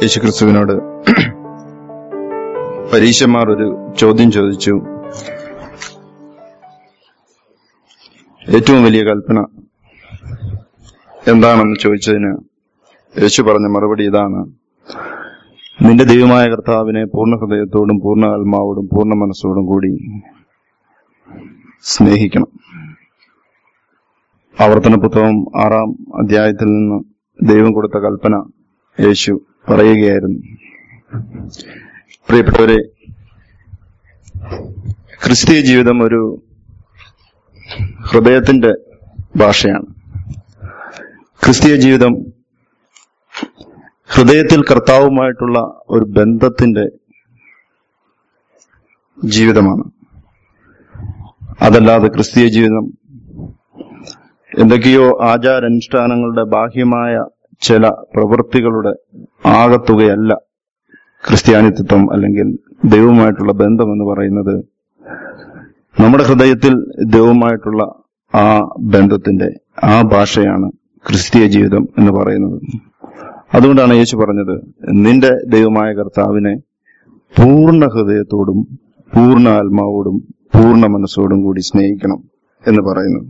യേശുക്രിസ്തുവിനോട് പരീശന്മാർ ഒരു ചോദ്യം ചോദിച്ചു ഏറ്റവും വലിയ കൽപ്പന എന്താണെന്ന് ചോദിച്ചതിന് യേശു പറഞ്ഞ മറുപടി ഇതാണ് നിന്റെ ദൈവമായ കർത്താവിനെ പൂർണ്ണ ഹൃദയത്തോടും പൂർണ്ണ ആത്മാവോടും പൂർണ്ണ മനസ്സോടും കൂടി സ്നേഹിക്കണം ആവർത്തന പുസ്തകം ആറാം അധ്യായത്തിൽ നിന്ന് ദൈവം കൊടുത്ത കൽപ്പന യേശു പറയുകയായിരുന്നു പ്രിയപ്പെട്ടവരെ ക്രിസ്തീയ ജീവിതം ഒരു ഹൃദയത്തിന്റെ ഭാഷയാണ് ക്രിസ്തീയ ജീവിതം ഹൃദയത്തിൽ കർത്താവുമായിട്ടുള്ള ഒരു ബന്ധത്തിന്റെ ജീവിതമാണ് അതല്ലാതെ ക്രിസ്തീയ ജീവിതം എന്തൊക്കെയോ ആചാരാനുഷ്ഠാനങ്ങളുടെ ബാഹ്യമായ ചില പ്രവൃത്തികളുടെ ആകത്തുകയല്ല ക്രിസ്ത്യാനിത്വം അല്ലെങ്കിൽ ദൈവവുമായിട്ടുള്ള ബന്ധം എന്ന് പറയുന്നത് നമ്മുടെ ഹൃദയത്തിൽ ദൈവവുമായിട്ടുള്ള ആ ബന്ധത്തിന്റെ ആ ഭാഷയാണ് ക്രിസ്തീയ ജീവിതം എന്ന് പറയുന്നത് അതുകൊണ്ടാണ് യേശു പറഞ്ഞത് നിന്റെ ദൈവമായ കർത്താവിനെ പൂർണ്ണ ഹൃദയത്തോടും പൂർണ്ണ ആത്മാവോടും പൂർണ്ണ മനസ്സോടും കൂടി സ്നേഹിക്കണം എന്ന് പറയുന്നത്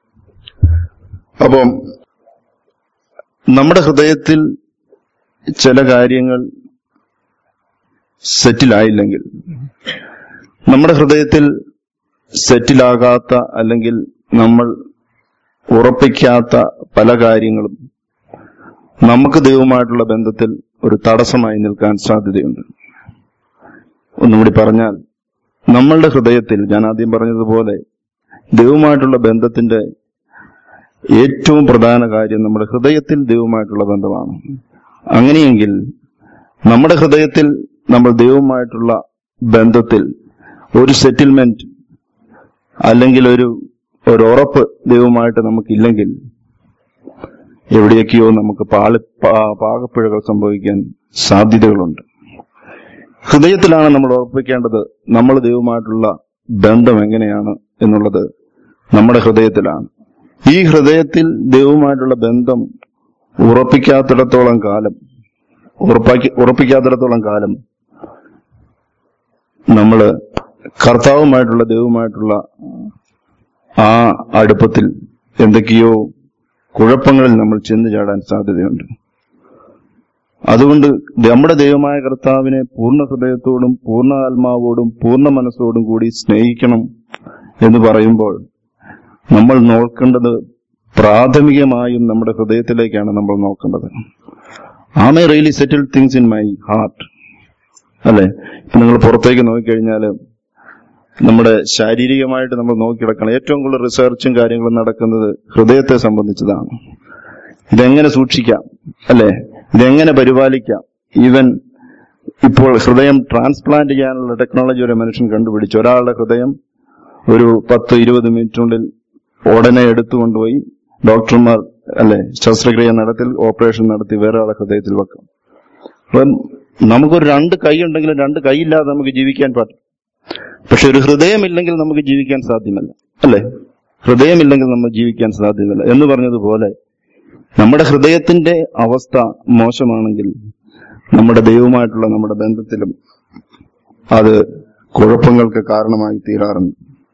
അപ്പം നമ്മുടെ ഹൃദയത്തിൽ ചില കാര്യങ്ങൾ സെറ്റിലായില്ലെങ്കിൽ നമ്മുടെ ഹൃദയത്തിൽ സെറ്റിലാകാത്ത അല്ലെങ്കിൽ നമ്മൾ ഉറപ്പിക്കാത്ത പല കാര്യങ്ങളും നമുക്ക് ദൈവമായിട്ടുള്ള ബന്ധത്തിൽ ഒരു തടസ്സമായി നിൽക്കാൻ സാധ്യതയുണ്ട് ഒന്നുകൂടി പറഞ്ഞാൽ നമ്മളുടെ ഹൃദയത്തിൽ ഞാൻ ആദ്യം പറഞ്ഞതുപോലെ ദൈവമായിട്ടുള്ള ബന്ധത്തിന്റെ ഏറ്റവും പ്രധാന കാര്യം നമ്മുടെ ഹൃദയത്തിൽ ദൈവമായിട്ടുള്ള ബന്ധമാണ് അങ്ങനെയെങ്കിൽ നമ്മുടെ ഹൃദയത്തിൽ നമ്മൾ ദൈവവുമായിട്ടുള്ള ബന്ധത്തിൽ ഒരു സെറ്റിൽമെന്റ് അല്ലെങ്കിൽ ഒരു ഒരു ഉറപ്പ് ദൈവമായിട്ട് നമുക്കില്ലെങ്കിൽ എവിടെയൊക്കെയോ നമുക്ക് പാളി പാ- പാകപ്പിഴകൾ സംഭവിക്കാൻ സാധ്യതകളുണ്ട് ഹൃദയത്തിലാണ് നമ്മൾ ഉറപ്പിക്കേണ്ടത് നമ്മൾ ദൈവമായിട്ടുള്ള ബന്ധം എങ്ങനെയാണ് എന്നുള്ളത് നമ്മുടെ ഹൃദയത്തിലാണ് ഈ ഹൃദയത്തിൽ ദൈവവുമായിട്ടുള്ള ബന്ധം ഉറപ്പിക്കാത്തിടത്തോളം കാലം ഉറപ്പാക്കി ഉറപ്പിക്കാത്തിടത്തോളം കാലം നമ്മള് കർത്താവുമായിട്ടുള്ള ദൈവവുമായിട്ടുള്ള ആ അടുപ്പത്തിൽ എന്തൊക്കെയോ കുഴപ്പങ്ങളിൽ നമ്മൾ ചെന്ന് ചാടാൻ സാധ്യതയുണ്ട് അതുകൊണ്ട് നമ്മുടെ ദൈവമായ കർത്താവിനെ പൂർണ്ണ ഹൃദയത്തോടും പൂർണ്ണ ആത്മാവോടും പൂർണ്ണ മനസ്സോടും കൂടി സ്നേഹിക്കണം എന്ന് പറയുമ്പോൾ നമ്മൾ നോക്കേണ്ടത് പ്രാഥമികമായും നമ്മുടെ ഹൃദയത്തിലേക്കാണ് നമ്മൾ നോക്കേണ്ടത് am I really settle things in my heart അല്ലെ ഇപ്പൊ നിങ്ങൾ പുറത്തേക്ക് നോക്കിക്കഴിഞ്ഞാൽ നമ്മുടെ ശാരീരികമായിട്ട് നമ്മൾ നോക്കിക്കിടക്കണം ഏറ്റവും കൂടുതൽ റിസർച്ചും കാര്യങ്ങളും നടക്കുന്നത് ഹൃദയത്തെ സംബന്ധിച്ചതാണ് ഇതെങ്ങനെ സൂക്ഷിക്കാം അല്ലെ ഇതെങ്ങനെ പരിപാലിക്കാം ഈവൻ ഇപ്പോൾ ഹൃദയം ട്രാൻസ്പ്ലാന്റ് ചെയ്യാനുള്ള ടെക്നോളജി ഒരു മനുഷ്യൻ കണ്ടുപിടിച്ചു ഒരാളുടെ ഹൃദയം ഒരു പത്ത് ഇരുപത് മിനിറ്റിനുള്ളിൽ ഉടനെ എടുത്തുകൊണ്ടുപോയി ഡോക്ടർമാർ അല്ലെ ശസ്ത്രക്രിയ നടത്തി ഓപ്പറേഷൻ നടത്തി വേറെ ആളെ ഹൃദയത്തിൽ വെക്കാം അപ്പം നമുക്കൊരു രണ്ട് കൈ ഉണ്ടെങ്കിലും രണ്ട് കൈയില്ലാതെ നമുക്ക് ജീവിക്കാൻ പറ്റും പക്ഷെ ഒരു ഹൃദയമില്ലെങ്കിൽ നമുക്ക് ജീവിക്കാൻ സാധ്യമല്ല അല്ലെ ഹൃദയമില്ലെങ്കിൽ നമ്മൾ ജീവിക്കാൻ സാധ്യമല്ല എന്ന് പറഞ്ഞതുപോലെ നമ്മുടെ ഹൃദയത്തിന്റെ അവസ്ഥ മോശമാണെങ്കിൽ നമ്മുടെ ദൈവമായിട്ടുള്ള നമ്മുടെ ബന്ധത്തിലും അത് കുഴപ്പങ്ങൾക്ക് കാരണമായി തീരാറുണ്ട്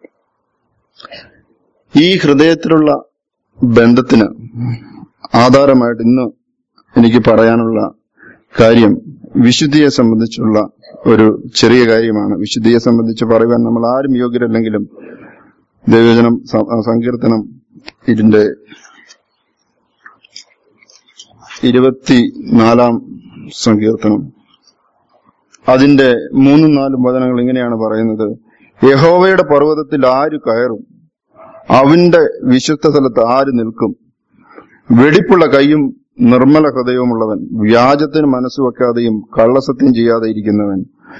ഈ ഹൃദയത്തിലുള്ള ബന്ധത്തിന് ആധാരമായിട്ട് ഇന്ന് എനിക്ക് പറയാനുള്ള കാര്യം വിശുദ്ധിയെ സംബന്ധിച്ചുള്ള ഒരു ചെറിയ കാര്യമാണ് വിശുദ്ധിയെ സംബന്ധിച്ച് പറയുവാൻ നമ്മൾ ആരും യോഗ്യരല്ലെങ്കിലും ദൈവജനം സ- സങ്കീർത്തനം ഇതിന്റെ ഇരുപത്തിനാലാം സങ്കീർത്തനം അതിന്റെ മൂന്നും നാലും വചനങ്ങൾ ഇങ്ങനെയാണ് പറയുന്നത് യഹോവയുടെ പർവ്വതത്തിൽ ആര് കയറും അവന്റെ വിശുദ്ധ സ്ഥലത്ത് ആര് നിൽക്കും വെടിപ്പുള്ള കൈയും നിർമ്മല ഹൃദയവുമുള്ളവൻ വ്യാജത്തിന് മനസ്സ് വെക്കാതെയും കള്ളസത്യം ചെയ്യാതെ ഇരിക്കുന്നവൻ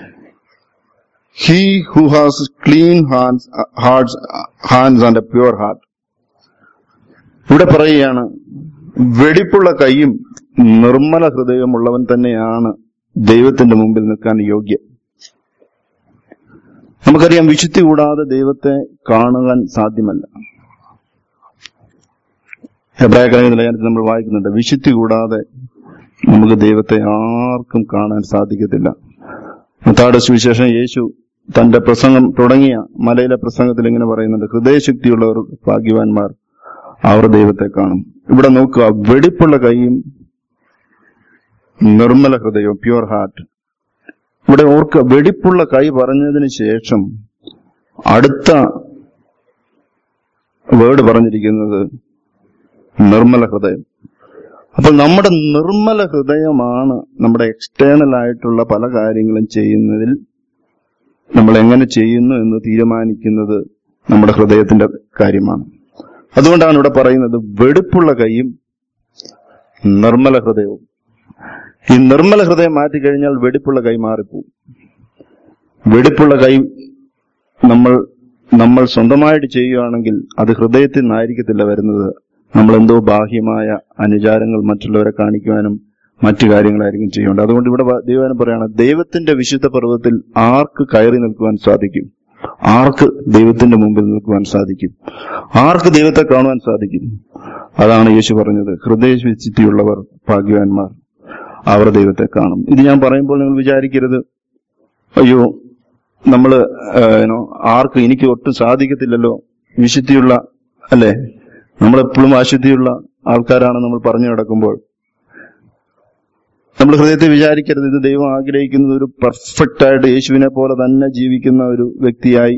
he who has clean hands hearts hands and a pure heart ഇവിടെ പറയുകയാണ് വെടിപ്പുള്ള കൈയും നിർമ്മല ഹൃദയമുള്ളവൻ തന്നെയാണ് ദൈവത്തിന്റെ മുമ്പിൽ നിൽക്കാൻ യോഗ്യം നമുക്കറിയാം വിശുദ്ധി കൂടാതെ ദൈവത്തെ കാണുവാൻ സാധ്യമല്ല ഹെബ്രായ ലേഖനത്തിൽ നമ്മൾ വായിക്കുന്നുണ്ട് വിശുദ്ധി കൂടാതെ നമുക്ക് ദൈവത്തെ ആർക്കും കാണാൻ സാധിക്കത്തില്ല മത്താടെ സുവിശേഷം യേശു തന്റെ പ്രസംഗം തുടങ്ങിയ മലയിലെ പ്രസംഗത്തിൽ ഇങ്ങനെ പറയുന്നുണ്ട് ഹൃദയശക്തിയുള്ളവർ ഭാഗ്യവാന്മാർ അവർ ദൈവത്തെ കാണും ഇവിടെ നോക്കുക വെടിപ്പുള്ള കൈയും നിർമ്മല ഹൃദയവും പ്യുവർ ഹാർട്ട് ഇവിടെ ഓർക്കുക വെടിപ്പുള്ള കൈ പറഞ്ഞതിന് ശേഷം അടുത്ത വേർഡ് പറഞ്ഞിരിക്കുന്നത് നിർമ്മല ഹൃദയം അപ്പോൾ നമ്മുടെ നിർമ്മല ഹൃദയമാണ് നമ്മുടെ എക്സ്റ്റേണൽ ആയിട്ടുള്ള പല കാര്യങ്ങളും ചെയ്യുന്നതിൽ നമ്മൾ എങ്ങനെ ചെയ്യുന്നു എന്ന് തീരുമാനിക്കുന്നത് നമ്മുടെ ഹൃദയത്തിന്റെ കാര്യമാണ് അതുകൊണ്ടാണ് ഇവിടെ പറയുന്നത് വെടുപ്പുള്ള കൈയും നിർമ്മല ഹൃദയവും ഈ നിർമ്മല ഹൃദയം മാറ്റിക്കഴിഞ്ഞാൽ വെടിപ്പുള്ള കൈ മാറിപ്പോവും വെടിപ്പുള്ള കൈ നമ്മൾ നമ്മൾ സ്വന്തമായിട്ട് ചെയ്യുകയാണെങ്കിൽ അത് ഹൃദയത്തിൽ നിന്നായിരിക്കത്തില്ല വരുന്നത് നമ്മൾ എന്തോ ബാഹ്യമായ അനുചാരങ്ങൾ മറ്റുള്ളവരെ കാണിക്കുവാനും മറ്റു കാര്യങ്ങളായിരിക്കും ചെയ്യേണ്ടത് അതുകൊണ്ട് ഇവിടെ വ- ദൈവനം പറയാണ് ദൈവത്തിന്റെ വിശുദ്ധ പർവ്വത്തിൽ ആർക്ക് കയറി നിൽക്കുവാൻ സാധിക്കും ആർക്ക് ദൈവത്തിന്റെ മുമ്പിൽ നിൽക്കുവാൻ സാധിക്കും ആർക്ക് ദൈവത്തെ കാണുവാൻ സാധിക്കും അതാണ് യേശു പറഞ്ഞത് ഹൃദയവിശുദ്ധിയുള്ളവർ ഭാഗ്യവാന്മാർ അവർ ദൈവത്തെ കാണും ഇത് ഞാൻ പറയുമ്പോൾ നിങ്ങൾ വിചാരിക്കരുത് അയ്യോ നമ്മള് ഏനോ ആർക്ക് എനിക്ക് ഒട്ടും സാധിക്കത്തില്ലല്ലോ വിശുദ്ധിയുള്ള അല്ലെ നമ്മളെപ്പോഴും അശുദ്ധിയുള്ള ആൾക്കാരാണ് നമ്മൾ പറഞ്ഞു നടക്കുമ്പോൾ നമ്മൾ ഹൃദയത്തെ വിചാരിക്കരുത് ഇത് ദൈവം ആഗ്രഹിക്കുന്നത് ഒരു പെർഫെക്റ്റ് ആയിട്ട് യേശുവിനെ പോലെ തന്നെ ജീവിക്കുന്ന ഒരു വ്യക്തിയായി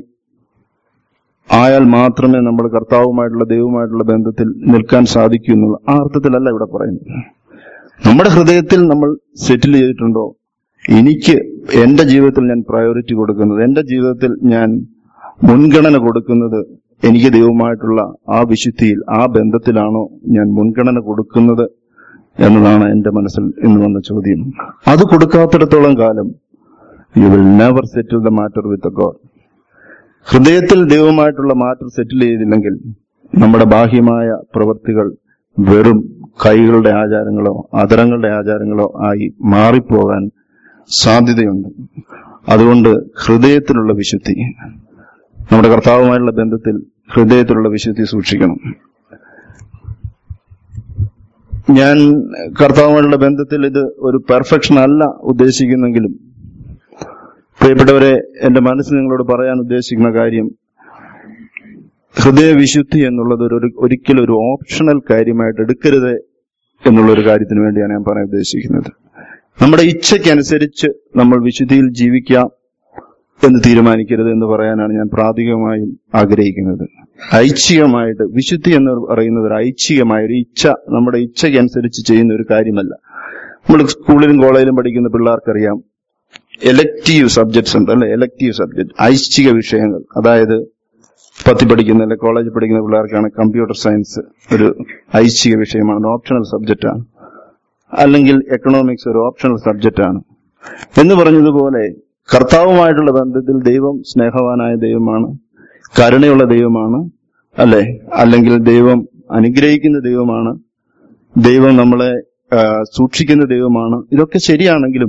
ആയാൽ മാത്രമേ നമ്മൾ കർത്താവുമായിട്ടുള്ള ദൈവവുമായിട്ടുള്ള ബന്ധത്തിൽ നിൽക്കാൻ സാധിക്കൂ എന്നുള്ള ആ അർത്ഥത്തിലല്ല ഇവിടെ പറയുന്നത് നമ്മുടെ ഹൃദയത്തിൽ നമ്മൾ സെറ്റിൽ ചെയ്തിട്ടുണ്ടോ എനിക്ക് എന്റെ ജീവിതത്തിൽ ഞാൻ പ്രയോറിറ്റി കൊടുക്കുന്നത് എന്റെ ജീവിതത്തിൽ ഞാൻ മുൻഗണന കൊടുക്കുന്നത് എനിക്ക് ദൈവവുമായിട്ടുള്ള ആ വിശുദ്ധിയിൽ ആ ബന്ധത്തിലാണോ ഞാൻ മുൻഗണന കൊടുക്കുന്നത് എന്നതാണ് എന്റെ മനസ്സിൽ ഇന്ന് വന്ന ചോദ്യം അത് കൊടുക്കാത്തിടത്തോളം കാലം you will never settle the matter with God ഹൃദയത്തിൽ ദൈവമായിട്ടുള്ള മാറ്റർ സെറ്റിൽ ചെയ്തില്ലെങ്കിൽ നമ്മുടെ ബാഹ്യമായ പ്രവൃത്തികൾ വെറും കൈകളുടെ ആചാരങ്ങളോ അതരങ്ങളുടെ ആചാരങ്ങളോ ആയി മാറിപ്പോകാൻ സാധ്യതയുണ്ട് അതുകൊണ്ട് ഹൃദയത്തിലുള്ള വിശുദ്ധി നമ്മുടെ കർത്താവുമായുള്ള ബന്ധത്തിൽ ഹൃദയത്തിലുള്ള വിശുദ്ധി സൂക്ഷിക്കണം ഞാൻ കർത്താവുമായുള്ള ബന്ധത്തിൽ ഇത് ഒരു പെർഫെക്ഷൻ അല്ല ഉദ്ദേശിക്കുന്നെങ്കിലും പ്രിയപ്പെട്ടവരെ എന്റെ മനസ്സിൽ നിങ്ങളോട് പറയാൻ ഉദ്ദേശിക്കുന്ന കാര്യം ഹൃദയവിശുദ്ധി എന്നുള്ളത് ഒരു ഒരിക്കലും ഒരു ഓപ്ഷണൽ കാര്യമായിട്ട് എടുക്കരുത് എന്നുള്ള ഒരു കാര്യത്തിന് വേണ്ടിയാണ് ഞാൻ പറയാൻ ഉദ്ദേശിക്കുന്നത് നമ്മുടെ ഇച്ഛയ്ക്കനുസരിച്ച് നമ്മൾ വിശുദ്ധിയിൽ ജീവിക്കാം എന്ന് തീരുമാനിക്കരുത് എന്ന് പറയാനാണ് ഞാൻ പ്രാഥമികമായും ആഗ്രഹിക്കുന്നത് ഐച്ഛികമായിട്ട് വിശുദ്ധി എന്ന് പറയുന്നത് ഒരു ഐച്ഛികമായ ഒരു ഇച്ഛ നമ്മുടെ ഇച്ഛയ്ക്കനുസരിച്ച് ചെയ്യുന്ന ഒരു കാര്യമല്ല നമ്മൾ സ്കൂളിലും കോളേജിലും പഠിക്കുന്ന പിള്ളേർക്കറിയാം എലക്റ്റീവ് സബ്ജക്ട്സ് ഉണ്ട് അല്ലെ എലക്റ്റീവ് സബ്ജക്ട് ഐച്ഛിക വിഷയങ്ങൾ അതായത് പത്തി പഠിക്കുന്ന അല്ലെ കോളേജിൽ പഠിക്കുന്ന പിള്ളേർക്കാണ് കമ്പ്യൂട്ടർ സയൻസ് ഒരു ഐച്ഛിക വിഷയമാണ് ഓപ്ഷണൽ സബ്ജക്റ്റ് ആണ് അല്ലെങ്കിൽ എക്കണോമിക്സ് ഒരു ഓപ്ഷണൽ സബ്ജക്റ്റ് ആണ് എന്ന് പറഞ്ഞതുപോലെ കർത്താവുമായിട്ടുള്ള ബന്ധത്തിൽ ദൈവം സ്നേഹവാനായ ദൈവമാണ് കരുണയുള്ള ദൈവമാണ് അല്ലെ അല്ലെങ്കിൽ ദൈവം അനുഗ്രഹിക്കുന്ന ദൈവമാണ് ദൈവം നമ്മളെ ആ, സൂക്ഷിക്കുന്ന ദൈവമാണ് ഇതൊക്കെ ശരിയാണെങ്കിലും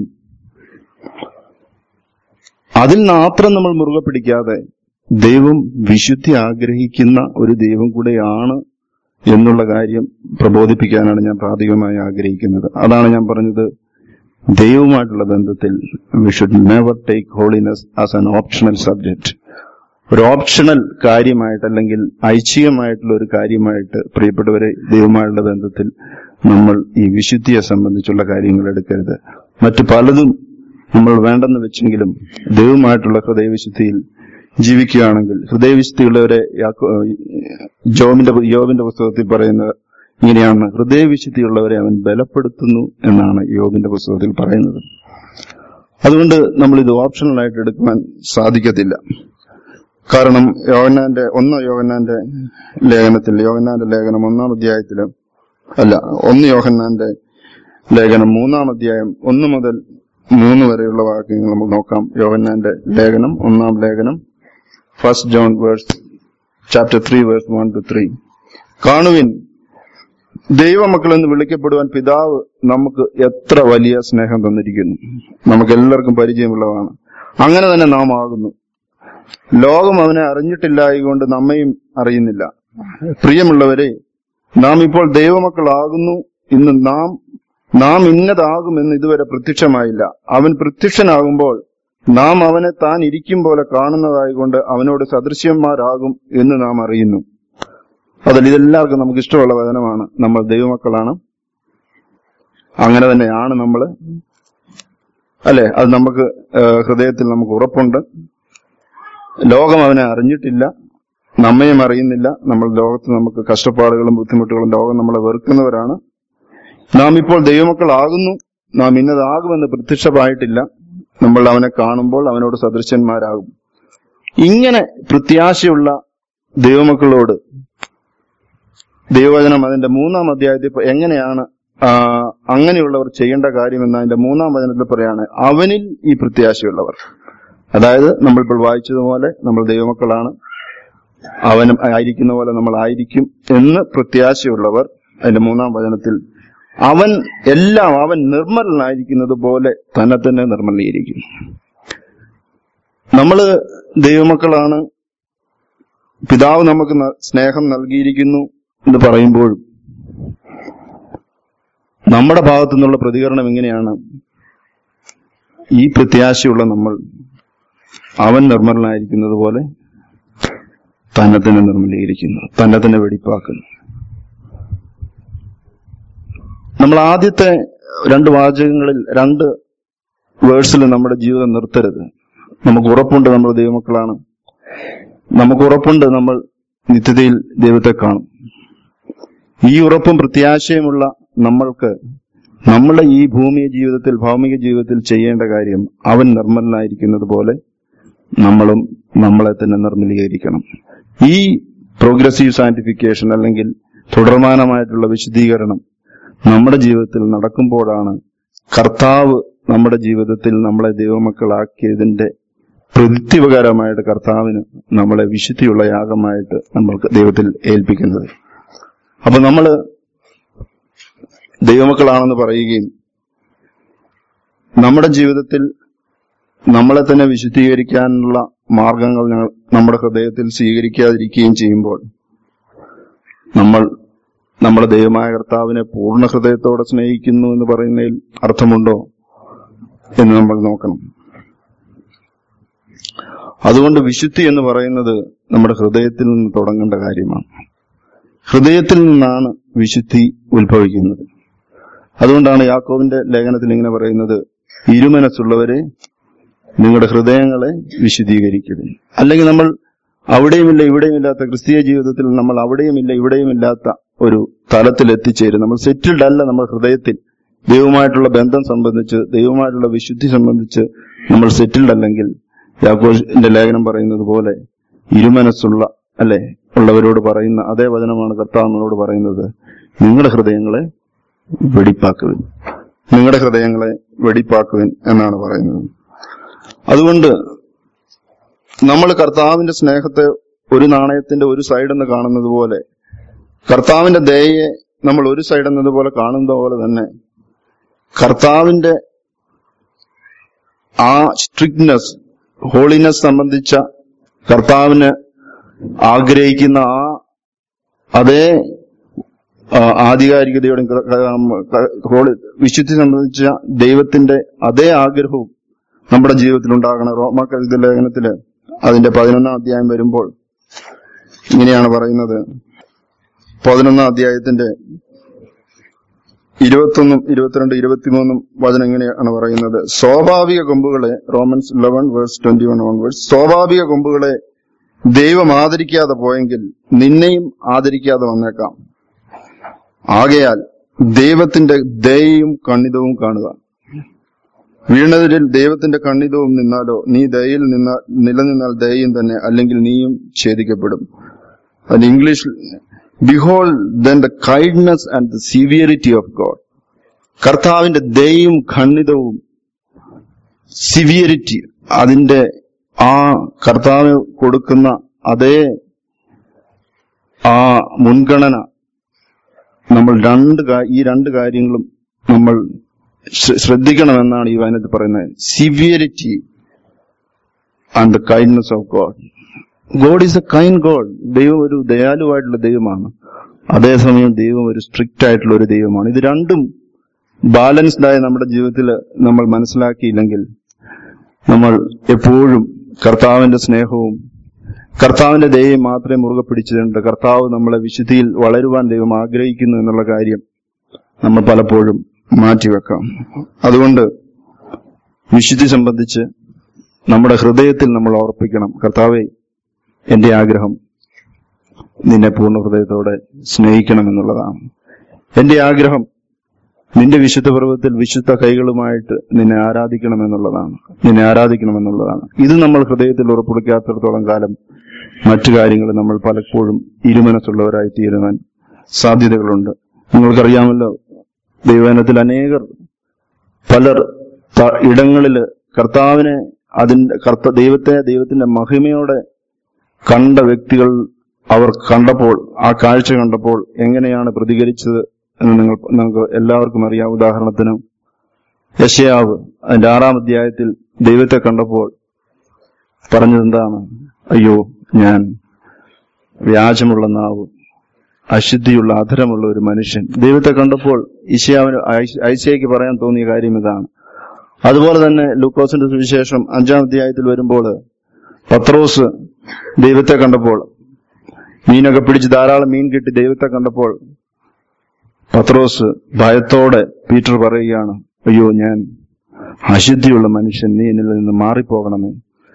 അതിൽ മാത്രം നമ്മൾ മുറുകെ പിടിക്കാതെ ദൈവം വിശുദ്ധി ആഗ്രഹിക്കുന്ന ഒരു ദൈവം കൂടെയാണ് എന്നുള്ള കാര്യം പ്രബോധിപ്പിക്കാനാണ് ഞാൻ പ്രാഥമികമായി ആഗ്രഹിക്കുന്നത് അതാണ് ഞാൻ പറഞ്ഞത് ദൈവവുമായിട്ടുള്ള ബന്ധത്തിൽ we should never take holiness as an optional subject ഒരു ഓപ്ഷണൽ കാര്യമായിട്ട് അല്ലെങ്കിൽ ഐച്ഛികമായിട്ടുള്ള ഒരു കാര്യമായിട്ട് പ്രിയപ്പെട്ടവരെ ദൈവമായുള്ള ബന്ധത്തിൽ നമ്മൾ ഈ വിശുദ്ധിയെ സംബന്ധിച്ചുള്ള കാര്യങ്ങൾ എടുക്കരുത് മറ്റു പലതും നമ്മൾ വേണ്ടെന്ന് വെച്ചെങ്കിലും ദൈവമായിട്ടുള്ള ഹൃദയവിശുദ്ധിയിൽ ജീവിക്കുകയാണെങ്കിൽ ഹൃദയവിശുദ്ധിയുള്ളവരെ യാക്കോ- ജോബിന്റെ യോബിന്റെ പുസ്തകത്തിൽ പറയുന്നത് ഇങ്ങനെയാണ് ഹൃദയവിശുദ്ധിയുള്ളവരെ അവൻ ബലപ്പെടുത്തുന്നു എന്നാണ് യോബിന്റെ പുസ്തകത്തിൽ പറയുന്നത് അതുകൊണ്ട് നമ്മൾ ഇത് ഓപ്ഷണൽ ആയിട്ട് എടുക്കുവാൻ സാധിക്കത്തില്ല കാരണം യോഹന്നാന്റെ ഒന്ന് യോഹന്നാന്റെ ലേഖനത്തിൽ യോഹന്നാന്റെ ലേഖനം ഒന്നാം അധ്യായത്തില് അല്ല ഒന്ന് യോഹന്നാന്റെ ലേഖനം മൂന്നാം അധ്യായം ഒന്ന് മുതൽ മൂന്ന് വരെയുള്ള വാക്യങ്ങൾ നമുക്ക് നോക്കാം യോഹന്നാന്റെ ലേഖനം ഒന്നാം ലേഖനം first John verse chapter three verse one two three കാണുവിൻ ദൈവമക്കൾ എന്ന് വിളിക്കപ്പെടുവാൻ പിതാവ് നമുക്ക് എത്ര വലിയ സ്നേഹം തന്നിരിക്കുന്നു നമുക്ക് എല്ലാവർക്കും പരിചയമുള്ളതാണ് അങ്ങനെ തന്നെ നാം ആകുന്നു ലോകം അവനെ അറിഞ്ഞിട്ടില്ലായതുകൊണ്ട് നമ്മയും അറിയുന്നില്ല പ്രിയമുള്ളവരെ നാം ഇപ്പോൾ ദൈവമക്കളാകുന്നു ഇന്ന് നാം നാം ഇന്നതാകുമെന്ന് ഇതുവരെ പ്രത്യക്ഷമായില്ല അവൻ പ്രത്യക്ഷനാകുമ്പോൾ നാം അവനെ താൻ ഇരിക്കും പോലെ കാണുന്നതായിക്കൊണ്ട് അവനോട് സദൃശ്യന്മാരാകും എന്ന് നാം അറിയുന്നു അതിൽ ഇതെല്ലാവർക്കും നമുക്ക് ഇഷ്ടമുള്ള വചനമാണ് നമ്മൾ ദൈവമക്കളാണ് അങ്ങനെ തന്നെയാണ് നമ്മൾ അല്ലെ അത് നമുക്ക് ആ, ഹൃദയത്തിൽ നമുക്ക് ഉറപ്പുണ്ട് ലോകം അവനെ അറിഞ്ഞിട്ടില്ല നമ്മയും അറിയുന്നില്ല നമ്മൾ ലോകത്ത് നമുക്ക് കഷ്ടപ്പാടുകളും ബുദ്ധിമുട്ടുകളും ലോകം നമ്മളെ വെറുക്കുന്നവരാണ് നാം ഇപ്പോൾ ദൈവമക്കളാകുന്നു നാം ഇന്നതാകുമെന്ന് പ്രത്യക്ഷമായിട്ടില്ല നമ്മൾ അവനെ കാണുമ്പോൾ അവനോട് സദൃശന്മാരാകും ഇങ്ങനെ പ്രത്യാശയുള്ള ദൈവമക്കളോട് ദൈവവചനം അതിന്റെ മൂന്നാം അധ്യായത്തിൽ ഇപ്പൊ എങ്ങനെയാണ് ആ, അങ്ങനെയുള്ളവർ ചെയ്യേണ്ട കാര്യമെന്ന് അതിന്റെ മൂന്നാം വചനത്തിൽ പറയാണ് അവനിൽ ഈ പ്രത്യാശയുള്ളവർ അതായത് നമ്മളിപ്പോൾ വായിച്ചതുപോലെ നമ്മൾ ദൈവമക്കളാണ് അവനും ആയിരിക്കുന്ന പോലെ നമ്മൾ ആയിരിക്കും എന്ന് പ്രത്യാശയുള്ളവർ അതിന്റെ മൂന്നാം വചനത്തിൽ അവൻ എല്ലാം അവൻ നിർമ്മലനായിരിക്കുന്നത് പോലെ തന്നെ തന്നെ നിർമ്മലീകരിക്കും നമ്മള് ദൈവമക്കളാണ് പിതാവ് നമുക്ക് ന- സ്നേഹം നൽകിയിരിക്കുന്നു എന്ന് പറയുമ്പോഴും നമ്മുടെ ഭാഗത്തു നിന്നുള്ള പ്രതികരണം എങ്ങനെയാണ് ഈ പ്രത്യാശയുള്ള നമ്മൾ അവൻ നിർമ്മലനായിരിക്കുന്നത് പോലെ തന്നെ തന്നെ നിർമ്മലീകരിക്കുന്നു തന്നെ തന്നെ വെടിപ്പാക്കുന്നു നമ്മൾ ആദ്യത്തെ രണ്ട് വാചകങ്ങളിൽ രണ്ട് വേഴ്സിൽ നമ്മുടെ ജീവിതം നിർത്തരുത് നമുക്ക് ഉറപ്പുണ്ട് നമ്മൾ ദൈവമക്കളാണ് നമുക്ക് ഉറപ്പുണ്ട് നമ്മൾ നിത്യതയിൽ ദൈവത്തെ കാണും ഈ ഉറപ്പും പ്രത്യാശയുമുള്ള നമ്മൾക്ക് നമ്മുടെ ഈ ഭൂമിക ജീവിതത്തിൽ ഭൗമിക ജീവിതത്തിൽ ചെയ്യേണ്ട കാര്യം അവൻ നിർമ്മലനായിരിക്കുന്നത് പോലെ നമ്മളും നമ്മളെ തന്നെ നിർമ്മലീകരിക്കണം ഈ പ്രോഗ്രസീവ് സയന്റിഫിക്കേഷൻ അല്ലെങ്കിൽ തുടർമാനമായിട്ടുള്ള വിശദീകരണം നമ്മുടെ ജീവിതത്തിൽ നടക്കുമ്പോഴാണ് കർത്താവ് നമ്മുടെ ജീവിതത്തിൽ നമ്മളെ ദൈവമക്കളാക്കിയതിന്റെ പ്രത്യുപകാരമായിട്ട് കർത്താവിന് നമ്മളെ വിശുദ്ധിയുള്ള യാഗമായിട്ട് നമ്മൾക്ക് ദൈവത്തിൽ ഏൽപ്പിക്കുന്നത് അപ്പൊ നമ്മള് ദൈവമക്കളാണെന്ന് പറയുകയും നമ്മുടെ ജീവിതത്തിൽ നമ്മളെ തന്നെ വിശുദ്ധീകരിക്കാനുള്ള മാർഗങ്ങൾ ഞങ്ങൾ നമ്മുടെ ഹൃദയത്തിൽ സ്വീകരിക്കാതിരിക്കുകയും ചെയ്യുമ്പോൾ നമ്മൾ നമ്മുടെ ദൈവമായ കർത്താവിനെ പൂർണ്ണ ഹൃദയത്തോടെ സ്നേഹിക്കുന്നു എന്ന് പറയുന്നതിൽ അർത്ഥമുണ്ടോ എന്ന് നമ്മൾ നോക്കണം അതുകൊണ്ട് വിശുദ്ധി എന്ന് പറയുന്നത് നമ്മുടെ ഹൃദയത്തിൽ നിന്ന് തുടങ്ങേണ്ട കാര്യമാണ് ഹൃദയത്തിൽ നിന്നാണ് വിശുദ്ധി ഉത്ഭവിക്കുന്നത് അതുകൊണ്ടാണ് യാക്കോവിന്റെ ലേഖനത്തിൽ ഇങ്ങനെ പറയുന്നത് ഇരുമനസ്സുള്ളവരെ നിങ്ങളുടെ ഹൃദയങ്ങളെ വിശുദ്ധീകരിക്കുക അല്ലെങ്കിൽ നമ്മൾ അവിടെയുമില്ല ഇവിടെയുമില്ലാത്ത ക്രിസ്തീയ ജീവിതത്തിൽ നമ്മൾ അവിടെയുമില്ല ഇവിടെയുമില്ലാത്ത ഒരു തലത്തിൽ എത്തിച്ചേരും നമ്മൾ സെറ്റിൽഡ് അല്ല നമ്മുടെ ഹൃദയത്തിൽ ദൈവമായിട്ടുള്ള ബന്ധം സംബന്ധിച്ച് ദൈവമായിട്ടുള്ള വിശുദ്ധി സംബന്ധിച്ച് നമ്മൾ സെറ്റിൽഡ് അല്ലെങ്കിൽ യാക്കോന്റെ ലേഖനം പറയുന്നത് പോലെ ഇരുമനസ്സുള്ള അല്ലെ ഉള്ളവരോട് പറയുന്ന അതേ വചനമാണ് കർത്താവ് നമ്മളോട് പറയുന്നത് നിങ്ങളുടെ ഹൃദയങ്ങളെ വെടിപ്പാക്കുവിൻ നിങ്ങളുടെ ഹൃദയങ്ങളെ വെടിപ്പാക്കുവിൻ എന്നാണ് പറയുന്നത് അതുകൊണ്ട് നമ്മൾ കർത്താവിന്റെ സ്നേഹത്തെ ഒരു നാണയത്തിന്റെ ഒരു സൈഡ് എന്ന് കാണുന്നത് പോലെ കർത്താവിന്റെ ദയയെ നമ്മൾ ഒരു സൈഡ് എന്നതുപോലെ കാണുന്നത് പോലെ തന്നെ കർത്താവിന്റെ ആ സ്ട്രിക്ട്നെസ് ഹോളിനെസ് സംബന്ധിച്ച കർത്താവിന് ആഗ്രഹിക്കുന്ന ആ അതേ ആ, ആധികാരികതയോടും ക- ക- ക- ഹോളി- വിശുദ്ധി സംബന്ധിച്ച ദൈവത്തിന്റെ അതേ ആഗ്രഹവും നമ്മുടെ ജീവിതത്തിൽ ഉണ്ടാകണം റോമാക്കഴുത ലേഖനത്തില് അതിന്റെ പതിനൊന്നാം അധ്യായം വരുമ്പോൾ ഇങ്ങനെയാണ് പറയുന്നത് പതിനൊന്നാം അധ്യായത്തിന്റെ ഇരുപത്തൊന്നും ഇരുപത്തിരണ്ട് ഇരുപത്തിമൂന്നും വചനം ഇങ്ങനെയാണ് പറയുന്നത് സ്വാഭാവിക കൊമ്പുകളെ Romans eleven verse twenty one onwards സ്വാഭാവിക കൊമ്പുകളെ ദൈവം ആദരിക്കാതെ പോയെങ്കിൽ നിന്നെയും ആദരിക്കാതെ വന്നേക്കാം ആകയാൽ ദൈവത്തിന്റെ ദയയും കണ്ണിതവും കാണുക വീണതിൽ ദൈവത്തിന്റെ കണ്ണിതവും നിന്നാലോ നീ ദയയിൽ നിന്ന നിലനിന്നാൽ ദയയും തന്നെ അല്ലെങ്കിൽ നീയും ഛേദിക്കപ്പെടും അത് ഇംഗ്ലീഷിൽ behold then the kindness and the severity of God കർത്താവിന്റെ ദയയും ഖണ്ഡിതവും സിവിയറിറ്റി അതിന്റെ ആ കർത്താവ് കൊടുക്കുന്ന അതേ ആ മുൻഗണന നമ്മൾ രണ്ട് കാ- ഈ രണ്ട് കാര്യങ്ങളും നമ്മൾ ശ്ര- ശ്രദ്ധിക്കണമെന്നാണ് ഈ വചനത്തിൽ പറയുന്നത് severity and the kindness of God God is a kind God ദൈവം ഒരു ദയാലുവായിട്ടുള്ള ദൈവമാണ് അതേസമയം ദൈവം ഒരു സ്ട്രിക്റ്റ് ആയിട്ടുള്ള ഒരു ദൈവമാണ് ഇത് രണ്ടും ബാലൻസ്ഡ് ആയ നമ്മുടെ ജീവിതത്തിൽ നമ്മൾ മനസ്സിലാക്കിയില്ലെങ്കിൽ നമ്മൾ എപ്പോഴും കർത്താവിന്റെ സ്നേഹവും കർത്താവിന്റെ ദയയും മാത്രമേ മുറുകെ പിടിച്ചിട്ടുണ്ട് കർത്താവ് നമ്മളെ വിശുദ്ധിയിൽ വളരുവാൻ ദൈവം ആഗ്രഹിക്കുന്നു എന്നുള്ള കാര്യം നമ്മൾ പലപ്പോഴും മാറ്റിവെക്കാം അതുകൊണ്ട് വിശുദ്ധി സംബന്ധിച്ച് നമ്മുടെ ഹൃദയത്തിൽ നമ്മൾ ഓർപ്പിക്കണം കർത്താവെ എന്റെ ആഗ്രഹം നിന്നെ പൂർണ്ണ ഹൃദയത്തോടെ സ്നേഹിക്കണം എന്നുള്ളതാണ് എന്റെ ആഗ്രഹം നിന്റെ വിശുദ്ധ പർവ്വത്തിൽ വിശുദ്ധ കൈകളുമായിട്ട് നിന്നെ ആരാധിക്കണം എന്നുള്ളതാണ് നിന്നെ ആരാധിക്കണം എന്നുള്ളതാണ് ഇത് നമ്മൾ ഹൃദയത്തിൽ ഉറപ്പിടിക്കാത്തിടത്തോളം കാലം മറ്റു കാര്യങ്ങൾ നമ്മൾ പലപ്പോഴും ഇരുമനസ്സുള്ളവരായി തീരുവാൻ സാധ്യതകളുണ്ട് നിങ്ങൾക്കറിയാമല്ലോ ദൈവനത്തിൽ അനേകർ പലർ ത- ഇടങ്ങളില് കർത്താവിനെ അതിന്റെ കർത്ത ദൈവത്തെ ദൈവത്തിന്റെ മഹിമയോടെ കണ്ട വ്യക്തികൾ അവർ കണ്ടപ്പോൾ ആ കാഴ്ച കണ്ടപ്പോൾ എങ്ങനെയാണ് പ്രതികരിച്ചത് എന്ന് നിങ്ങൾ നമുക്ക് എല്ലാവർക്കും അറിയാം ഉദാഹരണത്തിന് യശയാവ് അതിന്റെ ആറാം അധ്യായത്തിൽ ദൈവത്തെ കണ്ടപ്പോൾ പറഞ്ഞത് എന്താണ് അയ്യോ ഞാൻ വ്യാജമുള്ള നാവ് അശുദ്ധിയുള്ള അധരമുള്ള ഒരു മനുഷ്യൻ ദൈവത്തെ കണ്ടപ്പോൾ ഇശയാവിന് ഐശയ്ക്ക് പറയാൻ തോന്നിയ കാര്യം ഇതാണ് അതുപോലെ തന്നെ ലൂക്കോസിന്റെ സുവിശേഷം അഞ്ചാം അധ്യായത്തിൽ വരുമ്പോൾ പത്രോസ് ദൈവത്തെ കണ്ടപ്പോൾ മീനൊക്കെ പിടിച്ച് ധാരാളം മീൻ കിട്ടി ദൈവത്തെ കണ്ടപ്പോൾ പത്രോസ് ഭയത്തോടെ പീറ്റർ പറയുകയാണ് അയ്യോ ഞാൻ അശുദ്ധിയുള്ള മനുഷ്യൻ നീ എന്നിൽ നിന്ന് മാറിപ്പോകണമേ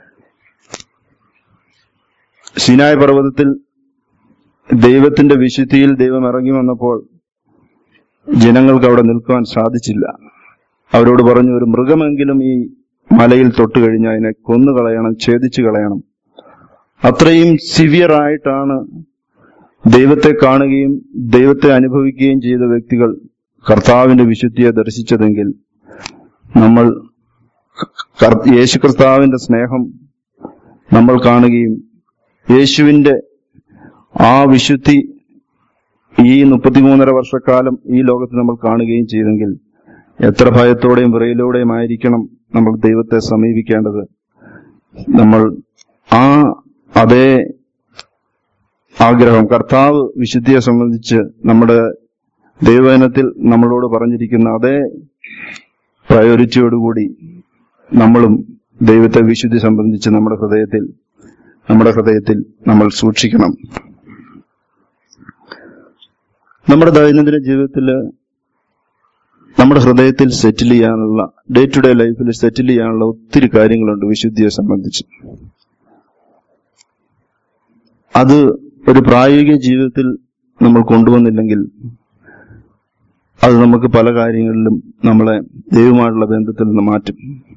സിനായ് പർവ്വതത്തിൽ ദൈവത്തിന്റെ വിശുദ്ധിയിൽ ദൈവം ഇറങ്ങി വന്നപ്പോൾ ജനങ്ങൾക്ക് അവിടെ നിൽക്കുവാൻ സാധിച്ചില്ല അവരോട് പറഞ്ഞു ഒരു മൃഗമെങ്കിലും ഈ മലയിൽ തൊട്ട് കഴിഞ്ഞാൽ അതിനെ കൊന്നുകളയണം ഛേദിച്ചു കളയണം അത്രയും സിവിയർ ആയിട്ടാണ് ദൈവത്തെ കാണുകയും ദൈവത്തെ അനുഭവിക്കുകയും ചെയ്ത വ്യക്തികൾ കർത്താവിന്റെ വിശുദ്ധിയെ ദർശിച്ചതെങ്കിൽ നമ്മൾ കർ- യേശു കർത്താവിന്റെ സ്നേഹം നമ്മൾ കാണുകയും യേശുവിന്റെ ആ വിശുദ്ധി ഈ മുപ്പത്തിമൂന്നര വർഷക്കാലം ഈ ലോകത്ത് നമ്മൾ കാണുകയും ചെയ്തെങ്കിൽ എത്ര ഭയത്തോടെയും വിറയിലൂടെയും ആയിരിക്കണം നമ്മൾ ദൈവത്തെ സമീപിക്കേണ്ടത് നമ്മൾ ആ അതേ ആഗ്രഹം കർത്താവ് വിശുദ്ധിയെ സംബന്ധിച്ച് നമ്മുടെ ദൈവജനത്തിൽ നമ്മളോട് പറഞ്ഞിരിക്കുന്ന അതേ പ്രയോറിറ്റിയോടുകൂടി നമ്മളും ദൈവത്തെ വിശുദ്ധി സംബന്ധിച്ച് നമ്മുടെ ഹൃദയത്തിൽ നമ്മുടെ ഹൃദയത്തിൽ നമ്മൾ സൂക്ഷിക്കണം നമ്മുടെ ദൈനംദിന ജീവിതത്തിൽ നമ്മുടെ ഹൃദയത്തിൽ സെറ്റിൽ ചെയ്യാനുള്ള ഡേ ടു ഡേ ലൈഫിൽ സെറ്റിൽ ചെയ്യാനുള്ള ഒത്തിരി കാര്യങ്ങളുണ്ട് വിശുദ്ധിയെ സംബന്ധിച്ച് അത് ഒരു പ്രായോഗിക ജീവിതത്തിൽ നമ്മൾ കൊണ്ടുവന്നില്ലെങ്കിൽ അത് നമുക്ക് പല കാര്യങ്ങളിലും നമ്മളെ ദൈവമായിട്ടുള്ള ബന്ധത്തിൽ നിന്ന് മാറ്റും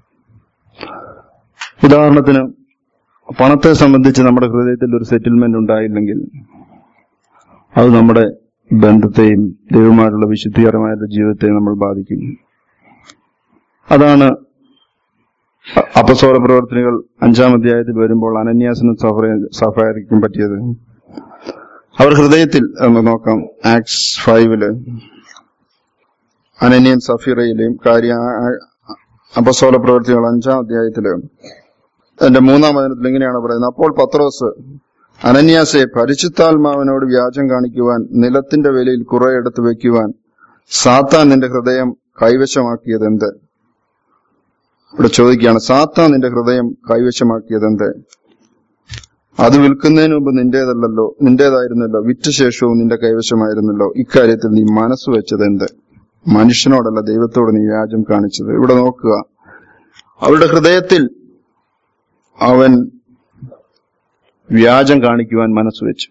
ഉദാഹരണത്തിന് പണത്തെ സംബന്ധിച്ച് നമ്മുടെ ഹൃദയത്തിൽ ഒരു സെറ്റിൽമെന്റ് ഉണ്ടായില്ലെങ്കിൽ അത് നമ്മുടെ ബന്ധത്തെയും ദൈവമായിട്ടുള്ള വിശുദ്ധികരമായിട്ടുള്ള ജീവിതത്തെയും നമ്മൾ ബാധിക്കും അതാണ് അ- അപ്പസ്തോല പ്രവർത്തനങ്ങൾ അഞ്ചാം അധ്യായത്തിൽ വരുമ്പോൾ അനന്യാസിനും സഫറ- സഫാരിക്കും പറ്റിയത് അവർ ഹൃദയത്തിൽ എന്ന് നോക്കാം ആക്സ് ഫൈവില് അനന്യൻ സഫീറയിലെയും കാര്യം അപ്പസ്തോല പ്രവർത്തികൾ അഞ്ചാം അധ്യായത്തില് എന്റെ മൂന്നാം വചനത്തിൽ ഇങ്ങനെയാണ് പറയുന്നത് അപ്പോൾ പത്രോസ് അനന്യാസെ പരിശുദ്ധാത്മാവിനോട് വ്യാജം കാണിക്കുവാൻ നിലത്തിന്റെ വിലയിൽ കുറെ എടുത്ത് വെക്കുവാൻ സാത്താൻ നിന്റെ ഹൃദയം കൈവശമാക്കിയത് എന്ത് ഇവിടെ ചോദിക്കുകയാണ് സാത്താൻ നിന്റെ ഹൃദയം കൈവശമാക്കിയത് എന്ത് അത് വിൽക്കുന്നതിന് മുമ്പ് നിന്റേതല്ലല്ലോ നിന്റേതായിരുന്നല്ലോ വിറ്റ ശേഷവും നിന്റെ കൈവശമായിരുന്നല്ലോ ഇക്കാര്യത്തിൽ നീ മനസ്സ് വെച്ചത് എന്ത് മനുഷ്യനോടല്ല ദൈവത്തോട് നീ വ്യാജം കാണിച്ചത് ഇവിടെ നോക്കുക അവരുടെ ഹൃദയത്തിൽ അവൻ വ്യാജം കാണിക്കുവാൻ മനസ്സ് വെച്ചു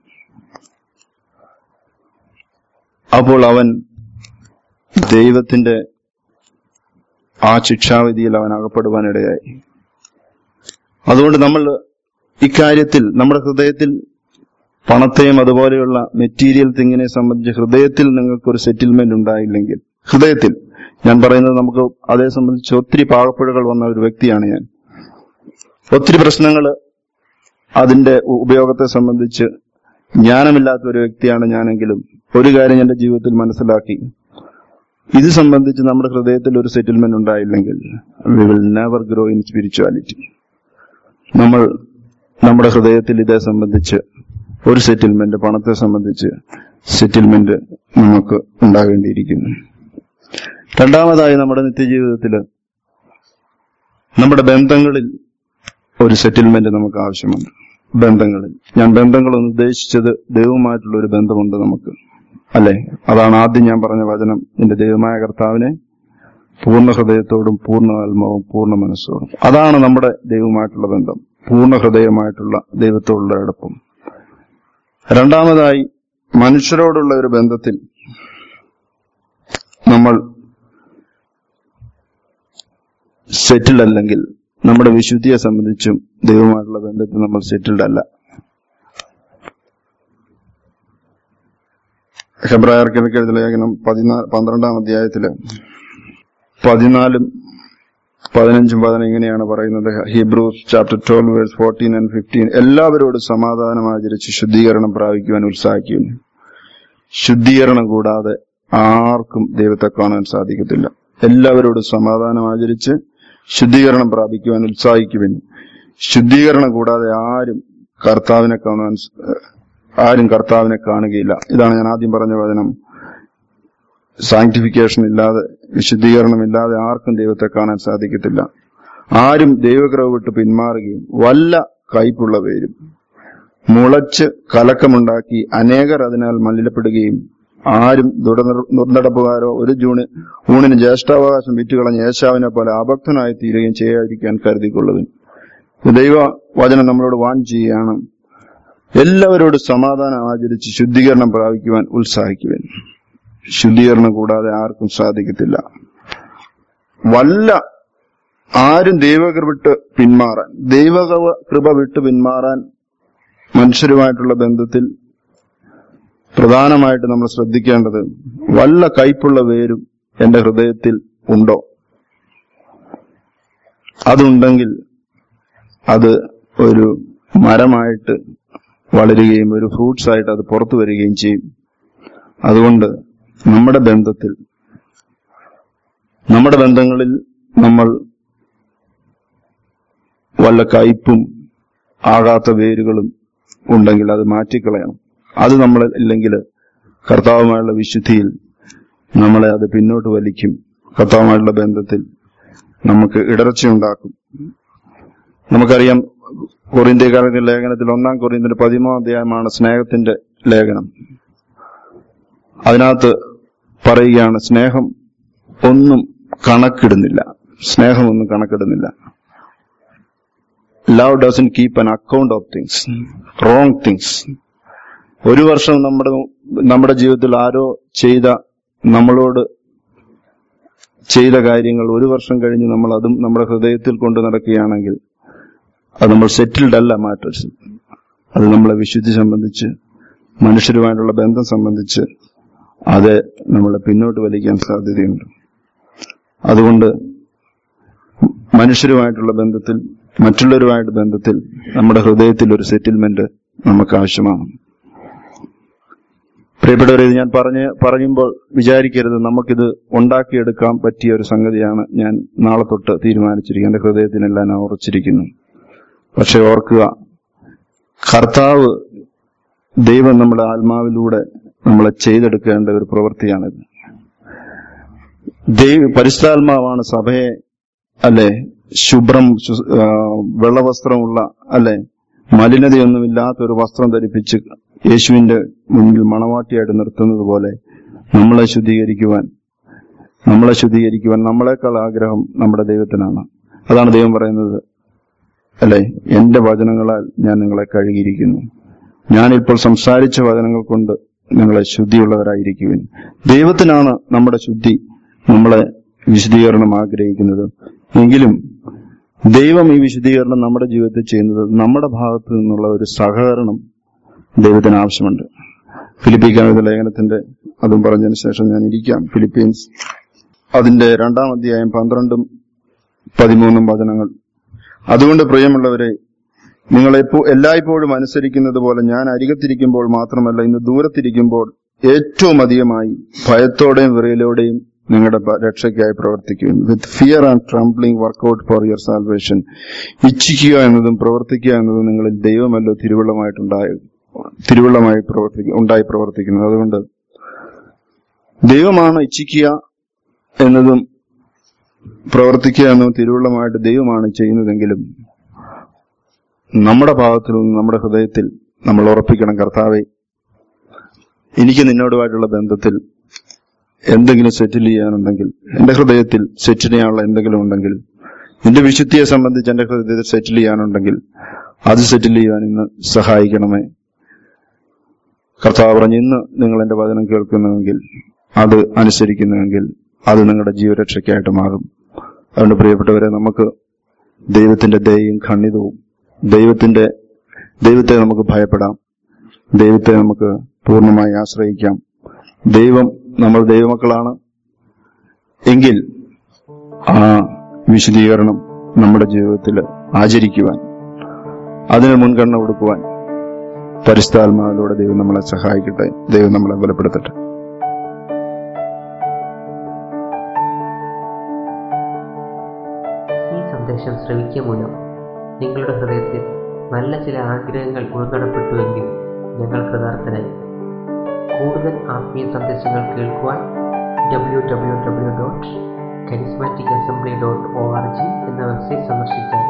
അപ്പോൾ അവൻ ദൈവത്തിന്റെ ആ ശിക്ഷാവിധിയിൽ അവൻ അകപ്പെടുവാനിടയായി അതുകൊണ്ട് നമ്മൾ ഇക്കാര്യത്തിൽ നമ്മുടെ ഹൃദയത്തിൽ പണത്തെയും അതുപോലെയുള്ള മെറ്റീരിയൽ തിങ്ങിനെ സംബന്ധിച്ച് ഹൃദയത്തിൽ നിങ്ങൾക്ക് ഒരു സെറ്റിൽമെന്റ് ഉണ്ടായില്ലെങ്കിൽ ഹൃദയത്തിൽ ഞാൻ പറയുന്നത് നമുക്ക് അതേ സംബന്ധിച്ച് ഒത്തിരി പാകപ്പിഴകൾ വന്ന ഒരു വ്യക്തിയാണ് ഞാൻ ഒത്തിരി പ്രശ്നങ്ങൾ അതിന്റെ ഉ- ഉപയോഗത്തെ സംബന്ധിച്ച് ജ്ഞാനമില്ലാത്ത ഒരു വ്യക്തിയാണ് ഞാനെങ്കിലും ഒരു കാര്യം എന്റെ ജീവിതത്തിൽ മനസ്സിലാക്കി ഇത് സംബന്ധിച്ച് നമ്മുടെ ഹൃദയത്തിൽ ഒരു സെറ്റിൽമെന്റ് ഉണ്ടായില്ലെങ്കിൽ we will never grow in spirituality നമ്മൾ നമ്മുടെ ഹൃദയത്തിൽ ഇതേ സംബന്ധിച്ച് ഒരു സെറ്റിൽമെന്റ് പണത്തെ സംബന്ധിച്ച് സെറ്റിൽമെന്റ് നമുക്ക് ഉണ്ടാകേണ്ടിയിരിക്കുന്നു രണ്ടാമതായി നമ്മുടെ നിത്യജീവിതത്തിൽ നമ്മുടെ ബന്ധങ്ങളിൽ ഒരു സെറ്റിൽമെന്റ് നമുക്ക് ആവശ്യമുണ്ട് ബന്ധങ്ങളിൽ ഞാൻ ബന്ധങ്ങളെന്ന് ഉദ്ദേശിച്ചത് ദൈവവുമായിട്ടുള്ള ഒരു ബന്ധമുണ്ട് നമുക്ക് അല്ലെ അതാണ് ആദ്യം ഞാൻ പറഞ്ഞ വചനം എന്റെ ദൈവമായ കർത്താവിനെ പൂർണ്ണ ഹൃദയത്തോടും പൂർണ്ണ ആത്മാവും പൂർണ്ണ മനസ്സോടും അതാണ് നമ്മുടെ ദൈവവുമായിട്ടുള്ള ബന്ധം പൂർണ്ണ ഹൃദയമായിട്ടുള്ള ദൈവത്തോടുള്ള അടുപ്പം രണ്ടാമതായി മനുഷ്യരോടുള്ള ഒരു ബന്ധത്തിൽ നമ്മൾ സെറ്റിൽഡ് അല്ലെങ്കിൽ നമ്മുടെ വിശുദ്ധിയെ സംബന്ധിച്ചും ദൈവമായിട്ടുള്ള ബന്ധത്തിൽ നമ്മൾ സെറ്റിൽഡ് അല്ല ഹെബ്രായർക്കെഴുതിയ ലേഖനം പതിനാല് പന്ത്രണ്ടാം അധ്യായത്തില് പതിനാലും പതിനഞ്ചും പതിനും ഇങ്ങനെയാണ് പറയുന്നത് Hebrews chapter twelve verse fourteen and fifteen എല്ലാവരോടും സമാധാനം ആചരിച്ച് ശുദ്ധീകരണം പ്രാപിക്കുവാൻ ഉത്സാഹിക്കുന്നു ശുദ്ധീകരണം കൂടാതെ ആർക്കും ദൈവത്തെ കാണാൻ സാധിക്കത്തില്ല എല്ലാവരോടും സമാധാനം ആചരിച്ച് ശുദ്ധീകരണം പ്രാപിക്കുവാൻ ഉത്സാഹിക്കുവിൻ ശുദ്ധീകരണം കൂടാതെ ആരും കർത്താവിനെ കാണുവാൻ സ- ആരും കർത്താവിനെ കാണുകയില്ല ഇതാണ് ഞാൻ ആദ്യം പറഞ്ഞ വചനം സാങ്ക്ടിഫിക്കേഷൻ ഇല്ലാതെ വിശുദ്ധീകരണം ഇല്ലാതെ ആർക്കും ദൈവത്തെ കാണാൻ സാധിക്കത്തില്ല ആരും ദൈവകൃപ വിട്ട് പിന്മാറുകയും വല്ല കയ്പുള്ള പേരും മുളച്ച് കലക്കമുണ്ടാക്കി അനേകർ അതിനാൽ മലിനപ്പെടുകയും ആരും ദുർനട- ദുർനടപ്പുകാരോ ഒരു ജൂണ് ഊണിന് ജ്യേഷ്ഠാവകാശം വിറ്റുകളഞ്ഞ യേശാവിനെ പോലെ അഭക്തനായി തീരുകയും ചെയ്യാതിരിക്കാൻ കരുതിക്കൊള്ളുവിൻ ദൈവ വചനം നമ്മളോട് വാൺ ചെയ്യുകയാണ് എല്ലാവരോടും സമാധാനം ആചരിച്ച് ശുദ്ധീകരണം പ്രാപിക്കുവാൻ ഉത്സാഹിക്കുവാൻ ശുദ്ധീകരണം കൂടാതെ ആർക്കും സാധിക്കത്തില്ല വല്ല ആരും ദൈവകൃപ വിട്ട് പിന്മാറാൻ ദൈവകൃപ കൃപ വിട്ട് പിന്മാറാൻ മനുഷ്യരുമായിട്ടുള്ള ബന്ധത്തിൽ പ്രധാനമായിട്ട് നമ്മൾ ശ്രദ്ധിക്കേണ്ടത് വല്ല കയ്പുള്ള വേരും എന്റെ ഹൃദയത്തിൽ ഉണ്ടോ അതുണ്ടെങ്കിൽ അത് ഒരു മരമായിട്ട് വളരുകയും ഒരു ഫ്രൂട്ട്സ് ആയിട്ട് അത് പുറത്തു വരികയും ചെയ്യും അതുകൊണ്ട് നമ്മുടെ ബന്ധത്തിൽ നമ്മുടെ ബന്ധങ്ങളിൽ നമ്മൾ വല്ല കയ്പും ആകാത്ത വേരുകളും ഉണ്ടെങ്കിൽ അത് മാറ്റിക്കളയണം അത് നമ്മൾ ഇല്ലെങ്കിൽ കർത്താവുമായുള്ള വിശുദ്ധിയിൽ നമ്മളെ അത് പിന്നോട്ട് വലിക്കും കർത്താവുമായുള്ള ബന്ധത്തിൽ നമുക്ക് ഇടർച്ചയുണ്ടാക്കും നമുക്കറിയാം കൊറിന്ത്യക്കാരുടെ ലേഖനത്തിൽ ഒന്നാം കൊറിന്ത്യന്റെ പതിമൂന്നാം അധ്യായമാണ് സ്നേഹത്തിന്റെ ലേഖനം അതിനകത്ത് പറയുകയാണ് സ്നേഹം ഒന്നും കണക്കിടുന്നില്ല സ്നേഹമൊന്നും കണക്കിടുന്നില്ല love doesn't keep an account of things wrong things ഒരു വർഷം നമ്മുടെ നമ്മുടെ ജീവിതത്തിൽ ആരോ ചെയ്ത നമ്മളോട് ചെയ്ത കാര്യങ്ങൾ ഒരു വർഷം കഴിഞ്ഞ് നമ്മൾ അതും നമ്മുടെ ഹൃദയത്തിൽ കൊണ്ട് നടക്കുകയാണെങ്കിൽ അത് നമ്മൾ സെറ്റിൽഡ് അല്ല മാറ്റേഴ്സ് അത് നമ്മളെ വിശുദ്ധി സംബന്ധിച്ച് മനുഷ്യരുമായിട്ടുള്ള ബന്ധം സംബന്ധിച്ച് അത് നമ്മളെ പിന്നോട്ട് വലിക്കാൻ സാധ്യതയുണ്ട് അതുകൊണ്ട് മനുഷ്യരുമായിട്ടുള്ള ബന്ധത്തിൽ മറ്റുള്ളവരുമായിട്ട് ബന്ധത്തിൽ നമ്മുടെ ഹൃദയത്തിൽ ഒരു സെറ്റിൽമെന്റ് നമുക്ക് ആവശ്യമാണ് പ്രിയപ്പെട്ടവരെ ഇത് ഞാൻ പറഞ്ഞ് പറയുമ്പോൾ വിചാരിക്കരുത് നമുക്കിത് ഉണ്ടാക്കിയെടുക്കാൻ പറ്റിയ ഒരു സംഗതിയാണ് ഞാൻ നാളെ തൊട്ട് തീരുമാനിച്ചിരിക്കുന്നത് എന്റെ ഹൃദയത്തിനെല്ലാം ഞാൻ ഉറച്ചിരിക്കുന്നു പക്ഷെ ഓർക്കുക കർത്താവ് ദൈവം നമ്മുടെ ആത്മാവിലൂടെ നമ്മളെ ചെയ്തെടുക്കേണ്ട ഒരു പ്രവൃത്തിയാണിത് ദൈവ പരിശുദ്ധാത്മാവാണ് സഭയെ അല്ലെ ശുഭ്രം ശു- ആ, വെള്ളവസ്ത്രമുള്ള അല്ലെ മലിനതയൊന്നുമില്ലാത്ത ഒരു വസ്ത്രം ധരിപ്പിച്ച് യേശുവിന്റെ മുന്നിൽ മണവാട്ടിയായിട്ട് നിർത്തുന്നത് പോലെ നമ്മളെ ശുദ്ധീകരിക്കുവാൻ നമ്മളെ ശുദ്ധീകരിക്കുവാൻ നമ്മളെക്കാൾ ആഗ്രഹം നമ്മുടെ ദൈവത്തിനാണ് അതാണ് ദൈവം പറയുന്നത് അല്ലെ എന്റെ വചനങ്ങളാൽ ഞാൻ നിങ്ങളെ കഴുകിയിരിക്കുന്നു ഞാനിപ്പോൾ സംസാരിച്ച വചനങ്ങൾ കൊണ്ട് നിങ്ങളെ ശുദ്ധിയുള്ളവരായിരിക്കുവിൻ ദൈവത്തിനാണ് നമ്മുടെ ശുദ്ധി നമ്മളെ വിശദീകരണം ആഗ്രഹിക്കുന്നത് എങ്കിലും ദൈവം ഈ വിശദീകരണം നമ്മുടെ ജീവിതത്തിൽ ചെയ്യുന്നത് നമ്മുടെ ഭാഗത്ത് നിന്നുള്ള ഒരു സഹകരണം ദൈവത്തിന് ആവശ്യമുണ്ട് ഫിലിപ്പിക്കാനുള്ള ലേഖനത്തിന്റെ അതും പറഞ്ഞതിന് ശേഷം ഞാൻ ഇരിക്കാം ഫിലിപ്പീൻസ് അതിന്റെ രണ്ടാം അധ്യായം പന്ത്രണ്ടും പതിമൂന്നും വചനങ്ങൾ അതുകൊണ്ട് പ്രിയമുള്ളവരെ നിങ്ങൾ എപ്പോ എല്ലായ്പ്പോഴും അനുസരിക്കുന്നത് പോലെ ഞാൻ അരികത്തിരിക്കുമ്പോൾ മാത്രമല്ല ഇന്ന് ദൂരത്തിരിക്കുമ്പോൾ ഏറ്റവും അധികമായി ഭയത്തോടെയും വിറയലോടെയും നിങ്ങളുടെ പ- രക്ഷയ്ക്കായി പ്രവർത്തിക്കും with fear and trembling work out for your salvation ഇച്ഛിക്കുക എന്നതും പ്രവർത്തിക്കുക എന്നതും നിങ്ങളിൽ ദൈവമല്ലോ തിരുവള്ളമായിട്ടുണ്ടായ തിരുവള്ളമായി പ്രവർത്തിക്കുക ഉണ്ടായി പ്രവർത്തിക്കുന്നത് അതുകൊണ്ട് ദൈവമാണ് ഇച്ഛിക്കുക എന്നതും പ്രവർത്തിക്കുക എന്നതും തിരുവുള്ളമായിട്ട് ദൈവമാണ് ചെയ്യുന്നതെങ്കിലും നമ്മുടെ ഭാഗത്തിൽ നിന്ന് നമ്മുടെ ഹൃദയത്തിൽ നമ്മൾ ഉറപ്പിക്കണം കർത്താവെ എനിക്ക് നിന്നോടുമായിട്ടുള്ള ബന്ധത്തിൽ എന്തെങ്കിലും സെറ്റിൽ ചെയ്യാനുണ്ടെങ്കിൽ എന്റെ ഹൃദയത്തിൽ സെറ്റിൽ ചെയ്യാനുള്ള എന്തെങ്കിലും ഉണ്ടെങ്കിൽ നിന്റെ വിശുദ്ധിയെ സംബന്ധിച്ച് എന്റെ ഹൃദയത്തിൽ സെറ്റിൽ ചെയ്യാനുണ്ടെങ്കിൽ അത് സെറ്റിൽ ചെയ്യാൻ ഇന്ന് സഹായിക്കണമേ കർത്താവ് പറഞ്ഞ് ഇന്ന് നിങ്ങൾ എന്റെ വചനം കേൾക്കുന്നുവെങ്കിൽ അത് അനുസരിക്കുന്നുവെങ്കിൽ അത് നിങ്ങളുടെ ജീവരക്ഷയ്ക്കായിട്ട് മാറും അതുകൊണ്ട് പ്രിയപ്പെട്ടവരെ നമുക്ക് ദൈവത്തിന്റെ ദയയും ഖണ്ഡിതവും ദൈവത്തിന്റെ ദൈവത്തെ നമുക്ക് ഭയപ്പെടാം ദൈവത്തെ നമുക്ക് പൂർണ്ണമായി ആശ്രയിക്കാം ദൈവം നമ്മൾ ദൈവമക്കളാണ് എങ്കിൽ ആ വിശദീകരണം നമ്മുടെ ജീവിതത്തിൽ ആചരിക്കുവാൻ അതിന് മുൻഗണന കൊടുക്കുവാൻ പരിശുദ്ധാത്മാവിലൂടെ ദൈവം നമ്മളെ സഹായിക്കട്ടെ ദൈവം നമ്മളെ ബലപ്പെടുത്തട്ടെ ഈ സന്ദേശം ശ്രവിക്കുക മൂലം നിങ്ങളുടെ ഹൃദയത്തിൽ നല്ല ചില ആഗ്രഹങ്ങൾ ഉൾക്കടപ്പെട്ടുവെങ്കിൽ ഞങ്ങൾ കൃതാർത്ഥനായി കൂടുതൽ ആത്മീയ സന്ദേശങ്ങൾ കേൾക്കുവാൻ W W W dot charismatic assembly dot O R G എന്ന വെബ്സൈറ്റ് സന്ദർശിച്ചാൽ